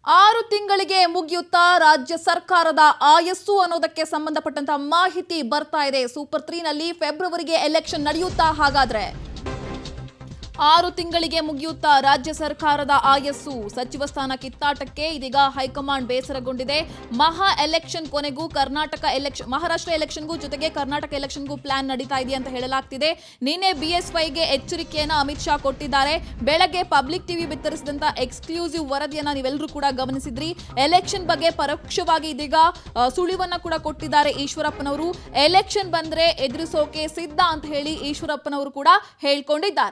ಆರು ತಿಂಗಳಿಗೆ ಮುಗಿಯುತ್ತಾ ರಾಜ್ಯ ಸರ್ಕಾರದ ಆಯಸ್ಸು ಅನ್ನೋದಕ್ಕೆ ಸಂಬಂಧಪಟ್ಟಂತಹ ಮಾಹಿತಿ ಬರ್ತಾ ಇದೆ ಸೂಪರ್ ತ್ರೀನಲ್ಲಿ ಫೆಬ್ರವರಿಗೆ ಎಲೆಕ್ಷನ್ ನಡೆಯುತ್ತಾ ಹಾಗಾದ್ರೆ ಆರು ತಿಂಗಳಿಗೆ ಮುಗಿಯುತ್ತಾ ರಾಜ್ಯ ಸರ್ಕಾರದ ಆಯಸ್ಸು ಸಚಿವ ಸ್ಥಾನ ಕಿತ್ತಾಟಕ್ಕೆ ಇದೀಗ ಹೈಕಮಾಂಡ್ ಬೇಸರಗೊಂಡಿದೆ ಮಹಾ ಎಲೆಕ್ಷನ್ ಕೊನೆಗೂ ಕರ್ನಾಟಕ ಎಲೆಕ್ಷನ್ ಮಹಾರಾಷ್ಟ್ರ ಎಲೆಕ್ಷನ್ಗೂ ಜೊತೆಗೆ ಕರ್ನಾಟಕ ಎಲೆಕ್ಷನ್ಗೂ ಪ್ಲಾನ್ ನಡೀತಾ ಇದೆ ಅಂತ ಹೇಳಲಾಗ್ತಿದೆ ನಿನ್ನೆ ಬಿಎಸ್ವೈಗೆ ಎಚ್ಚರಿಕೆಯನ್ನ ಅಮಿತ್ ಶಾ ಕೊಟ್ಟಿದ್ದಾರೆ ಬೆಳಗ್ಗೆ ಪಬ್ಲಿಕ್ ಟಿವಿ ಬಿತ್ತರಿಸಿದಂತ ಎಕ್ಸ್ಕ್ಲೂಸಿವ್ ವರದಿಯನ್ನ ನೀವೆಲ್ಲರೂ ಕೂಡ ಗಮನಿಸಿದ್ರಿ ಎಲೆಕ್ಷನ್ ಬಗ್ಗೆ ಪರೋಕ್ಷವಾಗಿ ಇದೀಗ ಆ, ಸುಳಿವನ್ನ ಕೂಡ ಕೊಟ್ಟಿದ್ದಾರೆ ಈಶ್ವರಪ್ಪನವರು ಎಲೆಕ್ಷನ್ ಬಂದ್ರೆ ಎದುರಿಸೋಕೆ ಸಿದ್ಧ ಅಂತ ಹೇಳಿ ಈಶ್ವರಪ್ಪನವರು ಕೂಡ ಹೇಳ್ಕೊಂಡಿದ್ದಾರೆ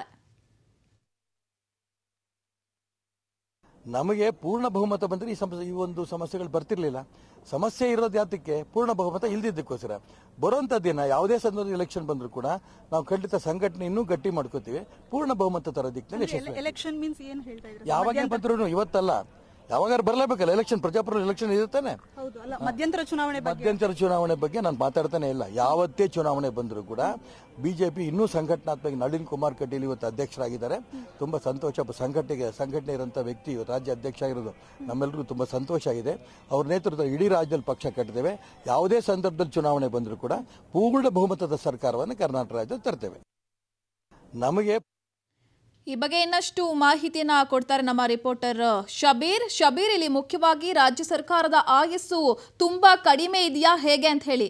ನಮಗೆ ಪೂರ್ಣ ಬಹುಮತ ಬಂದರೆ ಈ ಸಮಸ್ಯೆ ಈ ಒಂದು ಸಮಸ್ಯೆಗಳು ಬರ್ತಿರ್ಲಿಲ್ಲ ಸಮಸ್ಯೆ ಇರೋದು ಯಾತಕ್ಕೆ ಪೂರ್ಣ ಬಹುಮತ ಇಲ್ದಿದ್ದಕ್ಕೋಸ್ಕರ ಬರುವಂತ ದಿನ ಯಾವುದೇ ಸಂದರ್ಭದಲ್ಲಿ ಎಲೆಕ್ಷನ್ ಬಂದರೂ ಕೂಡ ನಾವು ಖಂಡಿತ ಸಂಘಟನೆ ಇನ್ನೂ ಗಟ್ಟಿ ಮಾಡ್ಕೋತೀವಿ ಪೂರ್ಣ ಬಹುಮತ ತರ ದಿಕ್ಕಿನಲ್ಲಿ ಯಶಸ್ವಿ ಎಲೆಕ್ಷನ್ ಮೀನ್ಸ್ ಏನ್ ಹೇಳ್ತಾ ಇದ್ರು ಯಾವಾಗ ಬಂದ್ರು ಇವತ್ತಲ್ಲ ಯಾವಾಗಾರು ಬರಲೇಬೇಕಲ್ಲ ಎಲೆಕ್ಷನ್ ಪ್ರಜಾಪ್ರಭುತ್ವ ಎಲೆಕ್ಷನ್ ಇರುತ್ತಾನೆ ಹೌದು ಅಲ್ಲ ಮಧ್ಯಂತರ ಚುನಾವಣೆ ಬಗ್ಗೆ ಮಧ್ಯಂತರ ಚುನಾವಣೆ ಬಗ್ಗೆ ನಾನು ಮಾತಾಡ್ತಾನೆ ಇಲ್ಲ ಯಾವತ್ತೇ ಚುನಾವಣೆ ಬಂದರೂ ಕೂಡ ಬಿಜೆಪಿ ಇನ್ನೂ ಸಂಘಟನಾತ್ಮಕ ನಳಿನ್ ಕುಮಾರ್ ಕಟೀಲ್ ಇವತ್ತು ಅಧ್ಯಕ್ಷರಾಗಿದ್ದಾರೆ ತುಂಬಾ ಸಂತೋಷ ಸಂಘಟನೆಗೆ ಸಂಘಟನೆ ಇರೋಂಥ ವ್ಯಕ್ತಿ ಇವತ್ತು ರಾಜ್ಯ ಅಧ್ಯಕ್ಷ ಆಗಿರೋದು ನಮ್ಮೆಲ್ಲರಿಗೂ ತುಂಬಾ ಸಂತೋಷ ಆಗಿದೆ ಅವ್ರ ನೇತೃತ್ವದಲ್ಲಿ ಇಡೀ ರಾಜ್ಯದಲ್ಲಿ ಪಕ್ಷ ಕಟ್ಟಿದ್ದೇವೆ ಯಾವುದೇ ಸಂದರ್ಭದಲ್ಲಿ ಚುನಾವಣೆ ಬಂದರೂ ಕೂಡ ಪೂರ್ಣ ಬಹುಮತದ ಸರ್ಕಾರವನ್ನು ಕರ್ನಾಟಕ ರಾಜ್ಯದಲ್ಲಿ ತರ್ತೇವೆ ನಮಗೆ ಈ ಬಗ್ಗೆ ಇನ್ನಷ್ಟು ಮಾಹಿತಿಯನ್ನ ಕೊಡ್ತಾರೆ ನಮ್ಮ ರಿಪೋರ್ಟರ್ ಶಬೀರ್ ಶಬೀರ್ ಇಲ್ಲಿ ಮುಖ್ಯವಾಗಿ ರಾಜ್ಯ ಸರ್ಕಾರದ ಆಯಸ್ಸು ತುಂಬಾ ಕಡಿಮೆ ಇದೆಯಾ ಹೇಗೆ ಅಂತ ಹೇಳಿ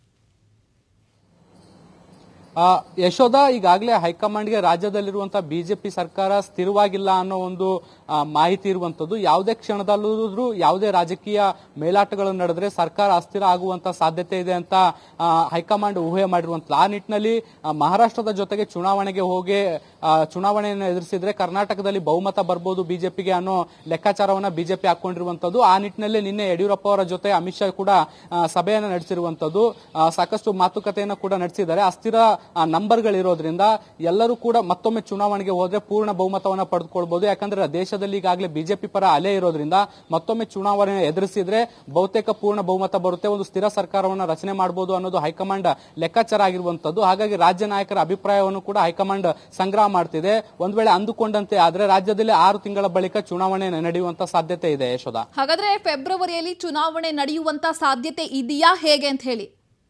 ಆ, ಯಶೋಧ ಈಗಾಗಲೇ ಹೈಕಮಾಂಡ್ಗೆ ರಾಜ್ಯದಲ್ಲಿರುವಂತಹ ಬಿಜೆಪಿ ಸರ್ಕಾರ ಸ್ಥಿರವಾಗಿಲ್ಲ ಅನ್ನೋ ಒಂದು ಆ, ಮಾಹಿತಿ ಇರುವಂತದ್ದು ಯಾವುದೇ ಕ್ಷಣದಲ್ಲೂ ಯಾವುದೇ ರಾಜಕೀಯ ಮೇಲಾಟಗಳು ನಡೆದ್ರೆ ಸರ್ಕಾರ ಅಸ್ಥಿರ ಆಗುವಂತ ಸಾಧ್ಯತೆ ಇದೆ ಅಂತ ಆ, ಹೈಕಮಾಂಡ್ ಊಹೆ ಮಾಡಿರುವಂತ ಆ ನಿಟ್ಟಿನಲ್ಲಿ ಆ, ಮಹಾರಾಷ್ಟ್ರದ ಜೊತೆಗೆ ಚುನಾವಣೆಗೆ ಹೋಗಿ ಆ, ಚುನಾವಣೆಯನ್ನು ಎದುರಿಸಿದ್ರೆ ಕರ್ನಾಟಕದಲ್ಲಿ ಬಹುಮತ ಬರ್ಬೋದು ಬಿಜೆಪಿಗೆ ಅನ್ನೋ ಲೆಕ್ಕಾಚಾರವನ್ನ ಬಿಜೆಪಿ ಹಾಕೊಂಡಿರುವಂತದ್ದು ಆ ನಿಟ್ಟಿನಲ್ಲಿ ನಿನ್ನೆ ಯಡಿಯೂರಪ್ಪ ಅವರ ಜೊತೆ ಅಮಿತ್ ಶಾ ಕೂಡ ಆ, ಸಭೆಯನ್ನು ನಡೆಸಿರುವಂತದ್ದು ಆ, ಸಾಕಷ್ಟು ಮಾತುಕತೆಯನ್ನು ಕೂಡ ನಡೆಸಿದ್ದಾರೆ ಅಸ್ಥಿರ ನಂಬರ್ಗಳಿರೋದ್ರಿಂದ ಎಲ್ಲರೂ ಕೂಡ ಮತ್ತೊಮ್ಮೆ ಚುನಾವಣೆಗೆ ಹೋದ್ರೆ ಪೂರ್ಣ ಬಹುಮತವನ್ನ ಪಡೆದುಕೊಳ್ಬಹುದು ಯಾಕಂದ್ರೆ ದೇಶದಲ್ಲಿ ಈಗಾಗಲೇ ಬಿಜೆಪಿ ಪರ ಅಲೆ ಇರೋದ್ರಿಂದ ಮತ್ತೊಮ್ಮೆ ಚುನಾವಣೆ ಎದುರಿಸಿದ್ರೆ ಬಹುತೇಕ ಪೂರ್ಣ ಬಹುಮತ ಬರುತ್ತೆ ಒಂದು ಸ್ಥಿರ ಸರ್ಕಾರವನ್ನ ರಚನೆ ಮಾಡಬಹುದು ಅನ್ನೋದು ಹೈಕಮಾಂಡ್ ಲೆಕ್ಕಾಚಾರ ಆಗಿರುವಂತದ್ದು ಹಾಗಾಗಿ ರಾಜ್ಯ ನಾಯಕರ ಅಭಿಪ್ರಾಯವನ್ನು ಕೂಡ ಹೈಕಮಾಂಡ್ ಸಂಗ್ರಹ ಮಾಡ್ತಿದೆ ಒಂದ್ ವೇಳೆ ಅಂದುಕೊಂಡಂತೆ ಆದ್ರೆ ರಾಜ್ಯದಲ್ಲಿ ಆರು ತಿಂಗಳ ಬಳಿಕ ಚುನಾವಣೆ ನಡೆಯುವಂತ ಸಾಧ್ಯತೆ ಇದೆ ಯಶೋಧ ಹಾಗಾದ್ರೆ ಫೆಬ್ರವರಿಯಲ್ಲಿ ಚುನಾವಣೆ ನಡೆಯುವಂತ ಸಾಧ್ಯತೆ ಇದೆಯಾ ಹೇಗೆ ಅಂತ ಹೇಳಿ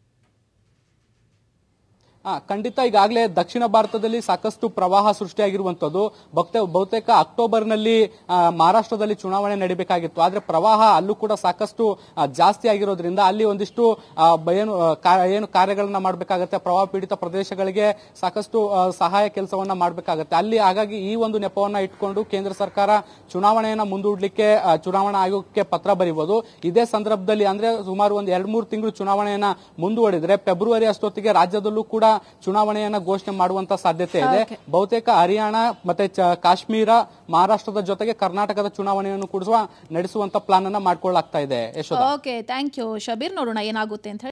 ಆ, ಖಂಡಿತ ಈಗಾಗಲೇ ದಕ್ಷಿಣ ಭಾರತದಲ್ಲಿ ಸಾಕಷ್ಟು ಪ್ರವಾಹ ಸೃಷ್ಟಿಯಾಗಿರುವಂತದ್ದು ಬಹುತೇ ಬಹುತೇಕ ಅಕ್ಟೋಬರ್ನಲ್ಲಿ ಆ, ಮಹಾರಾಷ್ಟ್ರದಲ್ಲಿ ಚುನಾವಣೆ ನಡೀಬೇಕಾಗಿತ್ತು ಆದ್ರೆ ಪ್ರವಾಹ ಅಲ್ಲೂ ಕೂಡ ಸಾಕಷ್ಟು ಆ, ಜಾಸ್ತಿ ಆಗಿರೋದ್ರಿಂದ ಅಲ್ಲಿ ಒಂದಿಷ್ಟು ಆ, ಬ- ಏನು ಆ, ಕಾ- ಏನು ಕಾರ್ಯಗಳನ್ನ ಮಾಡಬೇಕಾಗತ್ತೆ ಪ್ರವಾಹ ಪೀಡಿತ ಪ್ರದೇಶಗಳಿಗೆ ಸಾಕಷ್ಟು ಆ, ಸಹಾಯ ಕೆಲಸವನ್ನ ಮಾಡಬೇಕಾಗತ್ತೆ ಅಲ್ಲಿ ಹಾಗಾಗಿ ಈ ಒಂದು ನೆಪವನ್ನ ಇಟ್ಕೊಂಡು ಕೇಂದ್ರ ಸರ್ಕಾರ ಚುನಾವಣೆಯನ್ನ ಮುಂದೂಡ್ಲಿಕ್ಕೆ ಆ, ಚುನಾವಣಾ ಆಯೋಗಕ್ಕೆ ಪತ್ರ ಬರೀಬಹುದು ಇದೇ ಸಂದರ್ಭದಲ್ಲಿ ಅಂದ್ರೆ ಸುಮಾರು ಒಂದು ಎರಡ್ ಮೂರು ತಿಂಗಳು ಚುನಾವಣೆಯನ್ನ ಮುಂದುವರಿದ್ರೆ ಫೆಬ್ರವರಿ ಅಷ್ಟೊತ್ತಿಗೆ ರಾಜ್ಯದಲ್ಲೂ ಕೂಡ ಚುನಾವಣೆಯನ್ನ ಘೋಷಣೆ ಮಾಡುವಂತ ಸಾಧ್ಯತೆ ಇದೆ ಬಹುತೇಕ ಹರಿಯಾಣ ಮತ್ತೆ ಚ- ಕಾಶ್ಮೀರ ಮಹಾರಾಷ್ಟ್ರದ ಜೊತೆಗೆ ಕರ್ನಾಟಕದ ಚುನಾವಣೆಯನ್ನು ಕೂಡ ನಡೆಸುವಂತ ಪ್ಲಾನ್ ಅನ್ನ ಮಾಡ್ಕೊಳ್ಳಾಗ್ತಾ ಇದೆ Yashoda okay thank you Shabir ನೋಡೋಣ ಏನಾಗುತ್ತೆ ಅಂತ ಹೇಳಿ